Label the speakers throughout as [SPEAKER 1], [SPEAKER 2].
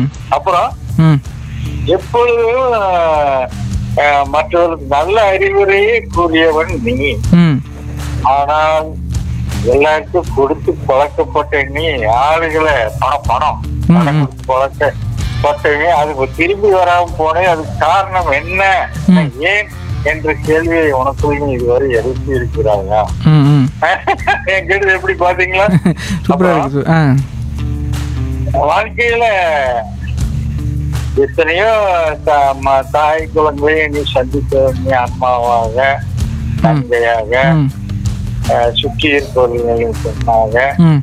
[SPEAKER 1] ம்
[SPEAKER 2] அப்புறம்
[SPEAKER 1] ம்
[SPEAKER 2] எப்பொழுதும் அஹ், அஹ், மற்றவர்களுக்கு நல்ல அறிவுரையை கூறியவன் நீ
[SPEAKER 1] ம்
[SPEAKER 2] ஆனால் எல்லாருக்கும் கொடுத்து பழக்கப்பட்ட நீ ஆளுகளை பணம் பணம்
[SPEAKER 1] ம்,
[SPEAKER 2] பணம்
[SPEAKER 1] ம்.
[SPEAKER 2] கொடுத்து பழக்கப்பட்டவங்க அதுக்கு திரும்பி வராம போனே அதுக்கு காரணம் என்ன
[SPEAKER 1] ம்.
[SPEAKER 2] ஏன் என்ற கேள்வியை உனக்குள்ள இதுவரை எழுப்பி இருக்கிறாங்க
[SPEAKER 1] ம் ம்
[SPEAKER 2] என் கேள்வி எப்படி பாத்தீங்களா
[SPEAKER 1] சூப்பராக இருக்கு ஆ
[SPEAKER 2] வாழ்க்கையில எத்தனையோ த- ம- தாய் குழந்தையை நீ சந்தித்த நீ அம்மாவாக தந்தையாக
[SPEAKER 1] ம்
[SPEAKER 2] அஹ், சுற்றி இருப்பவர்களின் சொன்னாங்க
[SPEAKER 1] ம்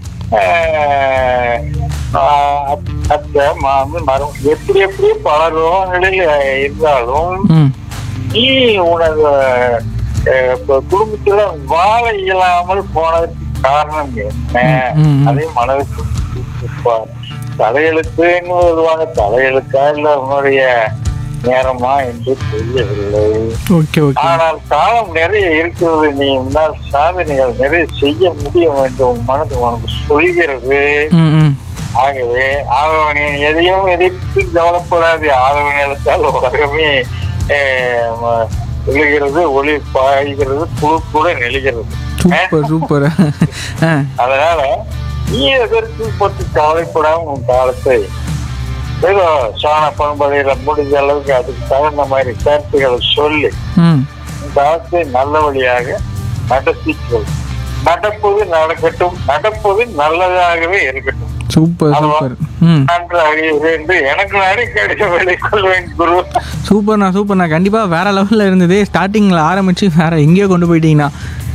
[SPEAKER 2] அஹ், ஆஹ், அத்- அத்தை மாமன் மரம் எப்படி எப்படி பல ரோகங்களில் இருந்தாலும்
[SPEAKER 1] ம்
[SPEAKER 2] நீ உனது அஹ், இப்ப குடும்பத்துல வாழ இயலாமல் போனதற்கு காரணம் என்ன
[SPEAKER 1] ம், ம்.
[SPEAKER 2] அதே மனதுக்கு இப்ப தலையெழுத்துன்னு வருவாங்க தலையெழுத்தா இல்ல உன்னுடைய நேரமா என்று தெரியவில்லை
[SPEAKER 1] ஓகே ஓகே
[SPEAKER 2] ஆனால் காலம் நிறைய இருக்கிறது நீ முன்னால் சாதனைகள் நிறைய செய்ய முடியும் என்று உன் மனது உனக்கு சொல்கிறது
[SPEAKER 1] ம் ம்
[SPEAKER 2] ஆகவே ஆதவனை எதையும் எதிர்த்து கவலைப்படாது ஆதவன் எழுத்தால் உலகமே அஹ், ம- விழுகிறது ஒளி பாய்கிறது புழு கூட நெளிகிறது
[SPEAKER 1] சூப்பர் சூப்பர் ஆ
[SPEAKER 2] அதனால நீ எதற்கு பற்றி கவலைப்படாம உன் காலத்தை ஏதோ சாண பண்பதையில முடிஞ்ச அளவுக்கு அதுக்கு தகுந்த மாதிரி கருத்துக்களை சொல்லி
[SPEAKER 1] ம்
[SPEAKER 2] உன் காலத்தை நல்ல வழியாக நடத்திக்கொள் நடப்பது நடக்கட்டும் நடப்பது நல்லதாகவே இருக்கட்டும்
[SPEAKER 1] சூப்பர் சூப்பர் ம்
[SPEAKER 2] நன்றாக என்று எனக்கு நானே கிடைக்க வெளிக்கொள்வேன் குரு
[SPEAKER 1] சூப்பர்ண்ணா சூப்பர்ண்ணா கண்டிப்பாக வேற லெவலில் இருந்தது ஸ்டார்டிங்கில் ஆரம்பிச்சு வேற எங்கேயோ கொண்டு போயிட்டீங்கண்ணா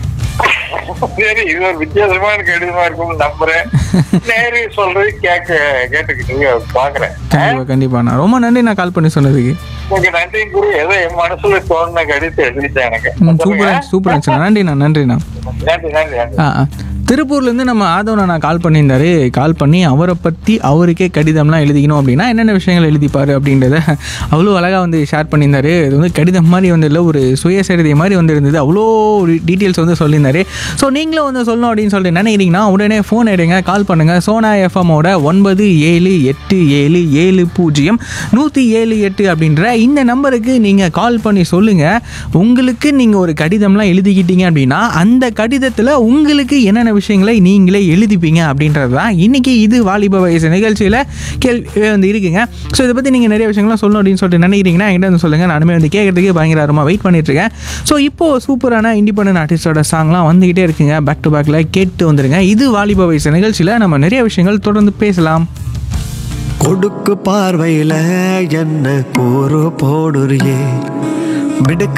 [SPEAKER 2] சரி இது ஒரு வித்தியாசமான கடிதமா இருக்கும்னு நம்புறேன் நேரு சொல்றது கேட்க கேட்டுக்கிட்டு பாக்குறேன்
[SPEAKER 1] கண்டிப்பாக கண்டிப்பாண்ணா ரொம்ப நன்றி நான் கால் பண்ணி சொன்னதுக்கு
[SPEAKER 2] உங்க நன்றி குரு ஏதோ என் மனசுல தோணுன கடிதத்தை எழுதிட்டேன் எனக்கு
[SPEAKER 1] ம் சூப்பராக சூப்பராக இருந்துச்சுண்ணா நன்றிண்ணா நன்றிண்ணா
[SPEAKER 2] நன்றி நன்றி நன்றி
[SPEAKER 1] ஆ ஆ. திருப்பூர்லேருந்து நம்ம ஆதவனை நான் கால் பண்ணியிருந்தாரு கால் பண்ணி அவரை பற்றி அவருக்கே கடிதம்லாம் எழுதிக்கணும் அப்படின்னா என்னென்ன விஷயங்கள் எழுதிப்பார் அப்படின்றத அவ்வளோ அழகாக வந்து ஷேர் பண்ணியிருந்தாரு இது வந்து கடிதம் மாதிரி வந்து இல்லை ஒரு சுயசரிதை மாதிரி வந்து இருந்தது அவ்வளோ டீட்டெயில்ஸ் வந்து சொல்லியிருந்தாரு ஸோ நீங்களும் வந்து சொல்லணும் அப்படின்னு சொல்லிட்டு நினைக்கிறீங்கன்னா உடனே ஃபோன் எடுங்க கால் பண்ணுங்கள் சோனா எஃப்எம்மோட ஒன்பது ஏழு எட்டு ஏழு ஏழு பூஜ்ஜியம் நூற்றி ஏழு எட்டு அப்படின்ற இந்த நம்பருக்கு நீங்கள் கால் பண்ணி சொல்லுங்கள் உங்களுக்கு நீங்கள் ஒரு கடிதம்லாம் எழுதிக்கிட்டீங்க அப்படின்னா அந்த கடிதத்தில் உங்களுக்கு என்னென்ன விஷயங்களை நீங்களே எழுதிப்பீங்க அப்படின்றது தான் இன்றைக்கி இது வாலிப வயசு நிகழ்ச்சியில் கேள்வி வந்து இருக்குங்க ஸோ இதை பற்றி நீங்கள் நிறைய விஷயங்கள்லாம் சொல்லணும் அப்படின்னு சொல்லிட்டு நினைக்கிறீங்கன்னா என்கிட்ட வந்து சொல்லுங்கள் நானுமே வந்து கேட்கறதுக்கு பயங்கர ஆர்வமாக வெயிட் பண்ணிட்டுருக்கேன் ஸோ இப்போது சூப்பரான இண்டிபெண்டன்ட் ஆர்டிஸ்டோட சாங்லாம் வந்துக்கிட்டே இருக்குங்க பேக் டு பேக்கில் கேட்டு வந்துருங்க இது வாலிப வயசு நிகழ்ச்சியில் நம்ம நிறைய விஷயங்கள் தொடர்ந்து பேசலாம்
[SPEAKER 3] கொடுக்கு பார்வையில என்ன கூறு போடுறியே மிடுக்கு